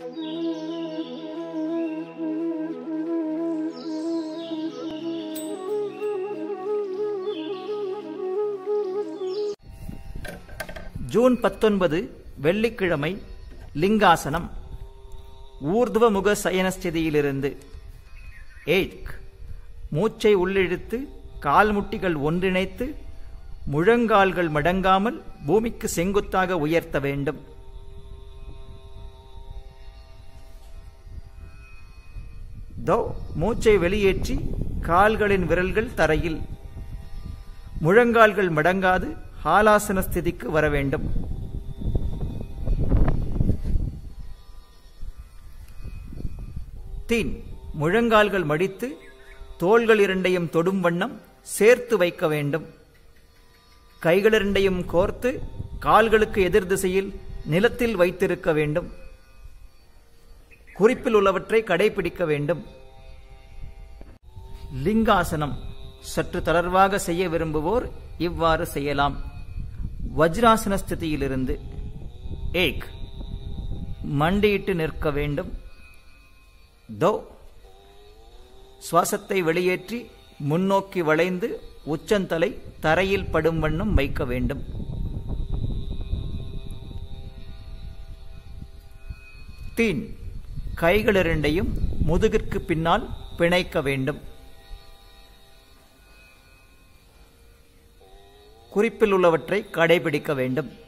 June பத்தொன்பது வெள்ளிக்கிழமை லிங்காசனம் ஊர்துவ முக சயனஸ்திதியிலிருந்து ஏக் மூச்சை உள்ளிழுத்து கால்முட்டிகள் ஒன்றிணைத்து முழங்கால்கள் மடங்காமல் பூமிக்கு செங்குத்தாக உயர்த்த வேண்டும் தோ மூச்சை வெளியேற்றி கால்களின் விரல்கள் தரையில் முழங்கால்கள் மடங்காது ஹாலாசன ஸ்திதிக்கு வர வேண்டும் தீன் முழங்கால்கள் மடித்து தோள்கள் இரண்டையும் தொடும் வண்ணம் சேர்த்து வைக்க வேண்டும் கைகள் இரண்டையும் கோர்த்து கால்களுக்கு எதிர் திசையில் நிலத்தில் வைத்திருக்க வேண்டும் குறிப்பில் உள்ளவற்றை கடைபிடிக்க வேண்டும் லிங்காசனம் சற்று தளர்வாக செய்ய விரும்புவோர் இவ்வாறு செய்யலாம் வஜ்ராசன ஸ்திதியிலிருந்து ஏக் மண்டியிட்டு நிற்க வேண்டும் தோ சுவாசத்தை வெளியேற்றி முன்னோக்கி வளைந்து உச்சந்தலை தரையில் படும் வண்ணம் வைக்க வேண்டும் தீன் கைகள் இரண்டையும் முதுகிற்கு பின்னால் பிணைக்க வேண்டும் குறிப்பில் உள்ளவற்றை கடைபிடிக்க வேண்டும்